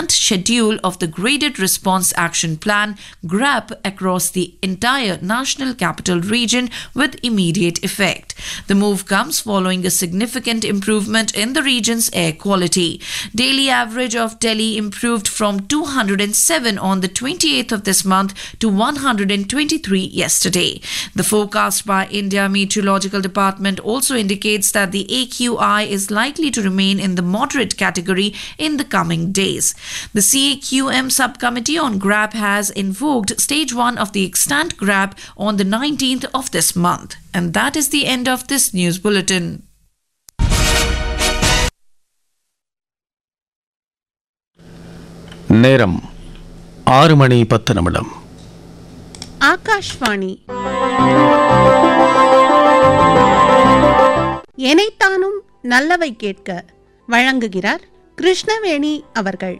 planned schedule of the Graded Response Action Plan GRAP across the entire National Capital Region with immediate effect. The move comes following a significant improvement in the region's air quality. Daily average of Delhi improved from 207 on the 28th of this month to 123 yesterday. The forecast by India Meteorological Department also indicates that the AQI is likely to remain in the moderate category in the coming days. The CAQM subcommittee on GRAP has invoked stage 1 of the extant GRAP on the 19th of this month. And that is the end of this news bulletin. நேரம் ஆறு மணி பத்து நிமிடம் ஆகாஷ்வாணி எனைத்தானும் நல்லவை கேட்க வழங்குகிறார் கிருஷ்ணவேணி அவர்கள்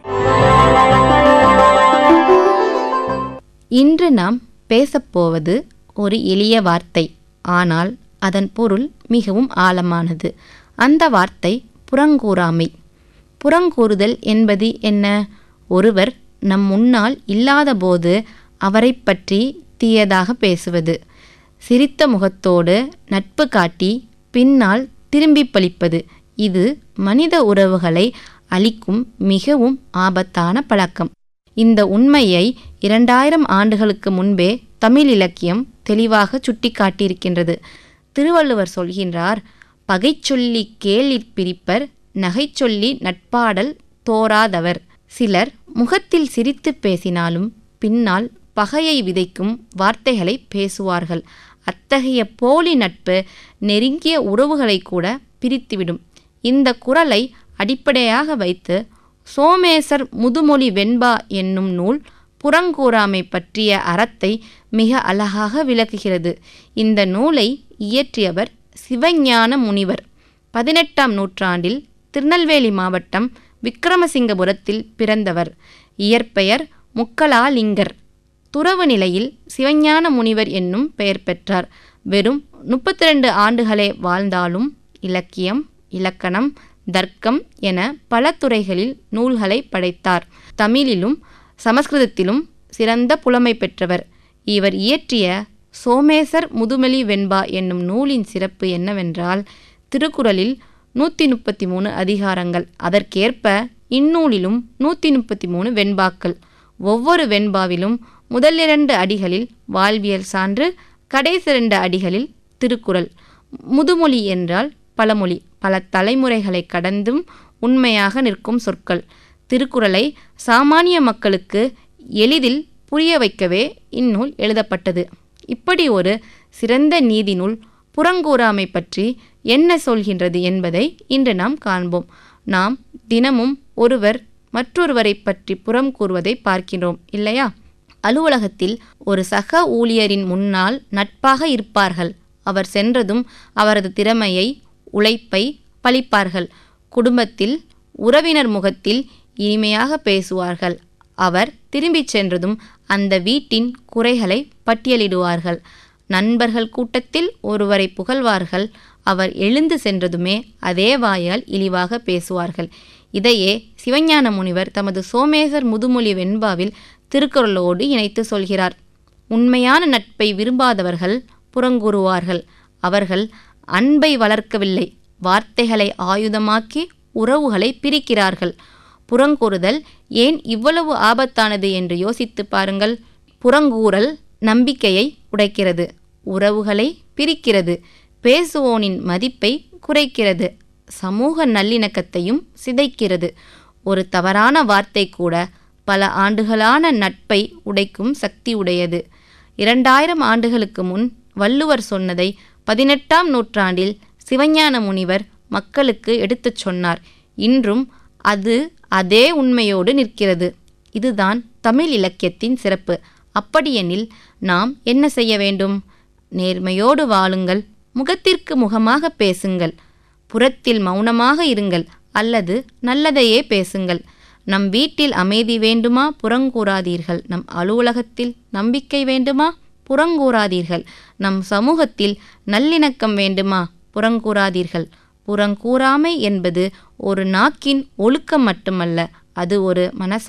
இன்று நாம் பேசப்போவது ஒரு எளிய வார்த்தை ஆனால் அதன் பொருள் மிகவும் ஆழமானது அந்த வார்த்தை புறங்கூறாமை புறங்கூறுதல் என்பது என்ன ஒருவர் நம் முன்னால் இல்லாதபோது அவரைப் பற்றி தீயதாக பேசுவது சிரித்த முகத்தோடு நட்பு காட்டி பின்னால் திரும்பி பழிப்பது இது மனித உறவுகளை அளிக்கும் மிகவும் ஆபத்தான பழக்கம் இந்த உண்மையை இரண்டாயிரம் ஆண்டுகளுக்கு முன்பே தமிழ் இலக்கியம் தெளிவாக சுட்டிக்காட்டியிருக்கின்றது திருவள்ளுவர் சொல்கின்றார் பகைச்சொல்லி கேளிற் பிரிப்பர் நகைச்சொல்லி நட்பாடல் தோராதவர் சிலர் முகத்தில் சிரித்து பேசினாலும் பின்னால் பகையை விதைக்கும் வார்த்தைகளை பேசுவார்கள் அத்தகைய போலி நட்பு நெருங்கிய உறவுகளை கூட பிரித்துவிடும் இந்த குரலை அடிப்படையாக வைத்து சோமேசர் முதுமொழி வெண்பா என்னும் நூல் புறங்கூறாமை பற்றிய அறத்தை மிக அழகாக விளக்குகிறது இந்த நூலை இயற்றியவர் சிவஞான முனிவர் பதினெட்டாம் நூற்றாண்டில் திருநெல்வேலி மாவட்டம் விக்கிரமசிங்கபுரத்தில் பிறந்தவர் இயற்பெயர் முக்கலாலிங்கர் துறவு நிலையில் சிவஞான முனிவர் என்னும் பெயர் பெற்றார் வெறும் முப்பத்தி ரெண்டு ஆண்டுகளே வாழ்ந்தாலும் இலக்கியம் இலக்கணம் தர்க்கம் என பல துறைகளில் நூல்களை படைத்தார் தமிழிலும் சமஸ்கிருதத்திலும் சிறந்த புலமை பெற்றவர் இவர் இயற்றிய சோமேசர் முதுமொழி வெண்பா என்னும் நூலின் சிறப்பு என்னவென்றால் திருக்குறளில் நூற்றி முப்பத்தி மூணு அதிகாரங்கள் அதற்கேற்ப இந்நூலிலும் நூற்றி முப்பத்தி மூணு வெண்பாக்கள் ஒவ்வொரு வெண்பாவிலும் முதல் இரண்டு அடிகளில் வாழ்வியல் சான்று கடைசி இரண்டு அடிகளில் திருக்குறள் முதுமொழி என்றால் பழமொழி பல தலைமுறைகளை கடந்தும் உண்மையாக நிற்கும் சொற்கள் திருக்குறளை சாமானிய மக்களுக்கு எளிதில் புரிய வைக்கவே இந்நூல் எழுதப்பட்டது இப்படி ஒரு சிறந்த நீதி நூல் புறங்கூறாமை பற்றி என்ன சொல்கின்றது என்பதை இன்று நாம் காண்போம் நாம் தினமும் ஒருவர் மற்றொருவரை பற்றி புறம் கூறுவதை பார்க்கிறோம் இல்லையா அலுவலகத்தில் ஒரு சக ஊழியரின் முன்னால் நட்பாக இருப்பார்கள் அவர் சென்றதும் அவரது திறமையை உழைப்பை பழிப்பார்கள் குடும்பத்தில் உறவினர் முகத்தில் இனிமையாக பேசுவார்கள் அவர் திரும்பிச் சென்றதும் அந்த வீட்டின் குறைகளை பட்டியலிடுவார்கள் நண்பர்கள் கூட்டத்தில் ஒருவரை புகழ்வார்கள் அவர் எழுந்து சென்றதுமே அதே வாயால் இழிவாக பேசுவார்கள் இதையே சிவஞான முனிவர் தமது சோமேசர் முதுமொழி வெண்பாவில் திருக்குறளோடு இணைத்து சொல்கிறார் உண்மையான நட்பை விரும்பாதவர்கள் புறங்கூறுவார்கள் அவர்கள் அன்பை வளர்க்கவில்லை வார்த்தைகளை ஆயுதமாக்கி உறவுகளை பிரிக்கிறார்கள் புறங்கூறுதல் ஏன் இவ்வளவு ஆபத்தானது என்று யோசித்து பாருங்கள் புறங்கூறல் நம்பிக்கையை உடைக்கிறது உறவுகளை பிரிக்கிறது பேசுவோனின் மதிப்பை குறைக்கிறது சமூக நல்லிணக்கத்தையும் சிதைக்கிறது ஒரு தவறான வார்த்தை கூட பல ஆண்டுகளான நட்பை உடைக்கும் சக்தி உடையது இரண்டாயிரம் ஆண்டுகளுக்கு முன் வள்ளுவர் சொன்னதை பதினெட்டாம் நூற்றாண்டில் சிவஞான முனிவர் மக்களுக்கு எடுத்துச் சொன்னார் இன்றும் அது அதே உண்மையோடு நிற்கிறது இதுதான் தமிழ் இலக்கியத்தின் சிறப்பு அப்படியெனில் நாம் என்ன செய்ய வேண்டும் நேர்மையோடு வாழுங்கள் முகத்திற்கு முகமாக பேசுங்கள் புறத்தில் மௌனமாக இருங்கள் அல்லது நல்லதையே பேசுங்கள் நம் வீட்டில் அமைதி வேண்டுமா புறங்கூறாதீர்கள் நம் அலுவலகத்தில் நம்பிக்கை வேண்டுமா புறங்கூறாதீர்கள் நம் சமூகத்தில் நல்லிணக்கம் வேண்டுமா புறங்கூறாதீர்கள் புறங்கூறாமை என்பது ஒரு நாக்கின் ஒழுக்கம் மட்டுமல்ல அது ஒரு மனச